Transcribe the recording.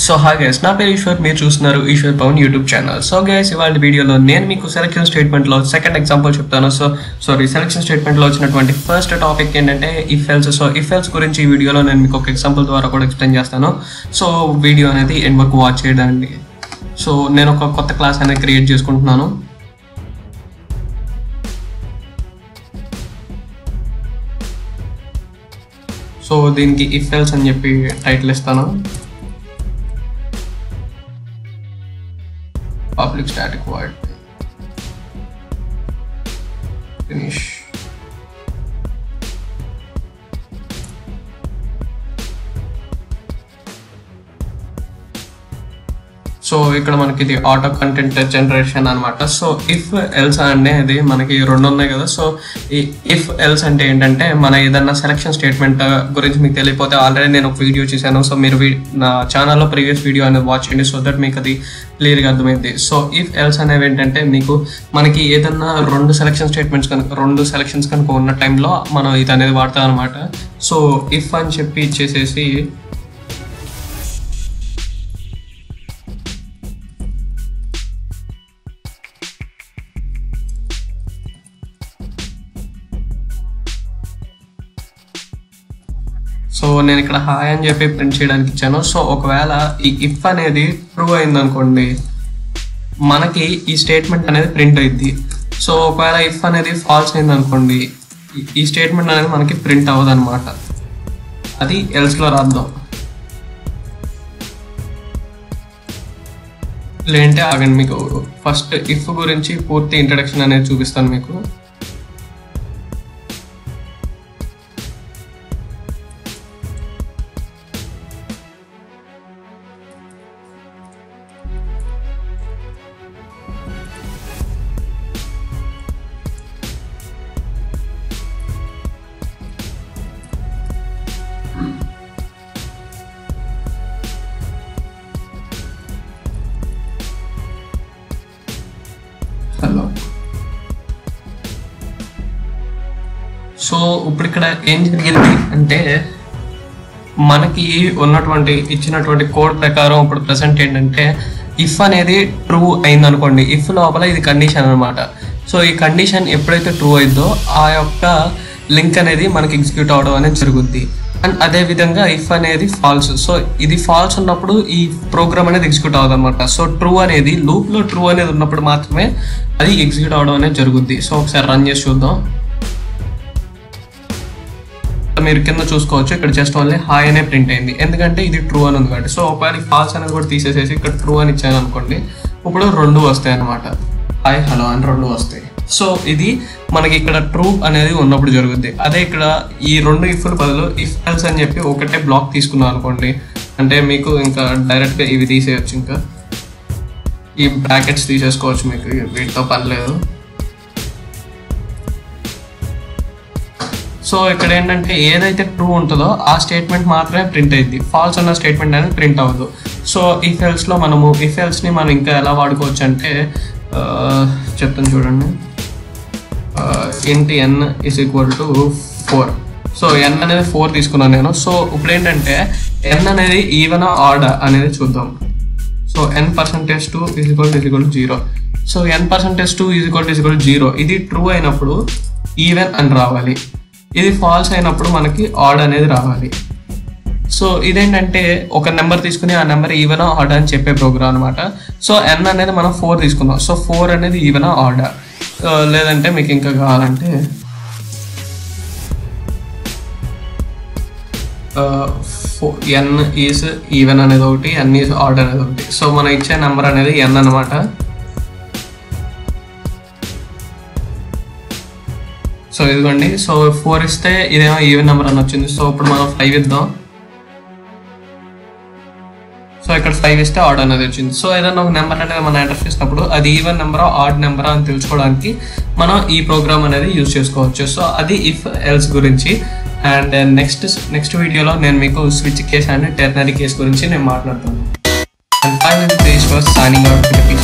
so హా guys నా పేరు ఈశ్వర్ మీరు చూస్తున్నారు Eshwar Pavan YouTube channel so guys ఇవాళ వీడియోలో నేను మీకు సెలక్షన్ స్టేట్మెంట్లో సెకండ్ ఎగ్జాంపుల్ చెప్తాను సో సారీ సెలక్షన్ స్టేట్మెంట్లో వచ్చినటువంటి ఫస్ట్ టాపిక్ ఏంటంటే if else so if else గురించి ఈ వీడియోలో నేను మీకు ఒక ఎగ్జాంపుల్ ద్వారా కూడా ఎక్స్ప్లెయిన్ చేస్తాను సో వీడియో అనేది ఎండ్ వరకు వాచ్ చేయడానికి సో నేను ఒక కొత్త క్లాస్ అనేది క్రియేట్ చేసుకుంటున్నాను సో దీనికి ఇఫ్ ఎల్స్ అని చెప్పి టైటిల్ ఇస్తాను public static void finish so ఇక్కడ మనకి ఇది ఆటో కంటెంట్ జనరేషన్ అనమాట సో ఇఫ్ ఎల్స్ అనేది మనకి రెండు ఉన్నాయి కదా సో ఈ ఇఫ్ ఎల్స్ అంటే ఏంటంటే మన ఏదన్నా సెలక్షన్ స్టేట్మెంట్ గురించి మీకు తెలియకపోతే ఆల్రెడీ నేను ఒక వీడియో చేశాను సో మీరు వీ- నా ఛానల్లో ప్రీవియస్ వీడియో అనేది వాచ్ చేయండి సో దట్ మీకు అది క్లియర్గా అర్థమైంది సో ఇఫ్ ఎల్స్ అనేవి ఏంటంటే మీకు మనకి ఏదన్నా రెండు సెలక్షన్ స్టేట్మెంట్స్ కనుక రెండు సెలక్షన్స్ కనుక ఉన్న టైంలో మనం ఇది అనేది వాడతాం అనమాట సో ఇఫ్ అని చెప్పి ఇచ్చేసేసి సో నేను ఇక్కడ హాయ్ అని చెప్పి ప్రింట్ చేయడానికి ఇచ్చాను సో ఒకవేళ ఈ ఇఫ్ అనేది ట్రూ అయింది అనుకోండి మనకి ఈ స్టేట్మెంట్ అనేది ప్రింట్ అయింది సో ఒకవేళ ఇఫ్ అనేది ఫాల్స్ అయింది అనుకోండి ఈ- ఈ స్టేట్మెంట్ అనేది మనకి ప్రింట్ అవ్వదు అనమాట అది ఎల్స్లో రాద్దాం లేదంటే ఆగండి మీకు ఫస్ట్ ఇఫ్ గురించి పూర్తి ఇంట్రడక్షన్ అనేది చూపిస్తాను మీకు హలో సో ఇప్పుడు ఇక్కడ ఏం జరిగింది అంటే మనకి ఉన్నటువంటి ఇచ్చినటువంటి కోడ్ ప్రకారం ఇప్పుడు ప్రజెంట్ ఏంటంటే ఇఫ్ అనేది ట్రూ అయింది అనుకోండి ఇఫ్ లోపల ఇది కండిషన్ అనమాట సో ఈ కండిషన్ ఎప్పుడైతే ట్రూ అయిందో ఆ యొక్క లింక్ అనేది మనకి ఎగ్జిక్యూట్ అవడం అనేది జరుగుద్ది అండ్ అదే విధంగా ఇఫ్ అనేది ఫాల్స్ సో ఇది ఫాల్స్ ఉన్నప్పుడు ఈ ప్రోగ్రామ్ అనేది ఎగ్జిక్యూట్ అవ్వదు అనమాట సో ట్రూ అనేది లూప్లో ట్రూ అనేది ఉన్నప్పుడు మాత్రమే అది ఎగ్జిక్యూట్ అవడం అనేది జరుగుద్ది సో ఒకసారి రన్ చేసి చూద్దాం మీరు కింద చూసుకోవచ్చు ఇక్కడ జస్ట్ ఓన్లీ హాయ్ అనే ప్రింట్ అయింది ఎందుకంటే ఇది ట్రూ అని ఉంది కాబట్టి సో ఒకవేళ ఫాల్స్ అనేది కూడా తీసేసేసి ఇక్కడ ట్రూ అని ఇచ్చాను అనుకోండి ఇప్పుడు రెండు వస్తాయి అనమాట హాయ్ హలో అని రెండు వస్తాయి సో ఇది మనకి ఇక్కడ ట్రూ అనేది ఉన్నప్పుడు జరుగుద్ది అదే ఇక్కడ ఈ రెండు ఇఫ్ల బదులు ఇఫ్ ఎల్స్ అని చెప్పి ఒకటే బ్లాక్ తీసుకున్నాం అనుకోండి అంటే మీకు ఇంకా డైరెక్ట్గా ఇవి తీసేయచ్చు ఇంకా ఈ బ్రాకెట్స్ తీసేసుకోవచ్చు మీకు వీటితో పని లేదు సో ఇక్కడ ఏంటంటే ఏదైతే ట్రూ ఉంటుందో ఆ స్టేట్మెంట్ మాత్రమే ప్రింట్ అయింది ఫాల్స్ ఉన్న స్టేట్మెంట్ అనేది ప్రింట్ అవ్వదు సో ఇఫ్ ఎల్స్లో మనము ఇఫ్ ఎల్స్ని మనం ఇంకా ఎలా వాడుకోవచ్చు అంటే ఆ, చెప్తాను చూడండి ఇంటి n is equal to four so n అనేది ఫోర్ తీసుకున్నాను నేను సో ఇప్పుడు ఏంటంటే ఎన్ అనేది ఈవెన్ ఆర్డ్ అనేది చూద్దాం so n percentage two is equal is equal zero so n percentage two is equal is equal zero ఇది ట్రూ అయినప్పుడు ఈవెన్ అని రావాలి ఇది ఫాల్స్ అయినప్పుడు మనకి ఆడ్ అనేది రావాలి సో ఇదేంటంటే ఒక నెంబర్ తీసుకుని ఆ నెంబర్ ఈవెన్ ఆర్డర్ అని చెప్పే ప్రోగ్రామ్ అనమాట సో ఎన్ అనేది మనం ఫోర్ తీసుకుందాం సో ఫోర్ అనేది ఈవెన్ ఆర్డర్ లేదంటే మీకు ఇంకా కావాలంటే ఎన్ ఈజ్ ఈవెన్ అనేది ఒకటి ఎన్ ఈజ్ ఆర్డర్ అనేది ఒకటి సో మనం ఇచ్చే నెంబర్ అనేది ఎన్ అనమాట సో ఇదిగోండి సో ఫోర్ ఇస్తే ఇదేమో ఈవెన్ నెంబర్ అని వచ్చింది సో ఇప్పుడు మనం ఫైవ్ ఇద్దాం సో ఇక్కడ ఫైవ్ ఇస్తే ఆడ్ అనేది వచ్చింది సో ఏదైనా ఒక నెంబర్ అనేది మనం ఎంటర్ చేసినప్పుడు అది ఈవెన్ నెంబరా ఆడ్ నెంబరా అని తెలుసుకోవడానికి మనం ఈ ప్రోగ్రామ్ అనేది యూజ్ చేసుకోవచ్చు సో అది ఇఫ్ ఎల్స్ గురించి అండ్ నెక్స్ట్ నెక్స్ట్ వీడియోలో నేను మీకు switch case and ternary case గురించి నేను మాట్లాడతాను అండ్ ఫైవ్ సైనింగ్ అవుట్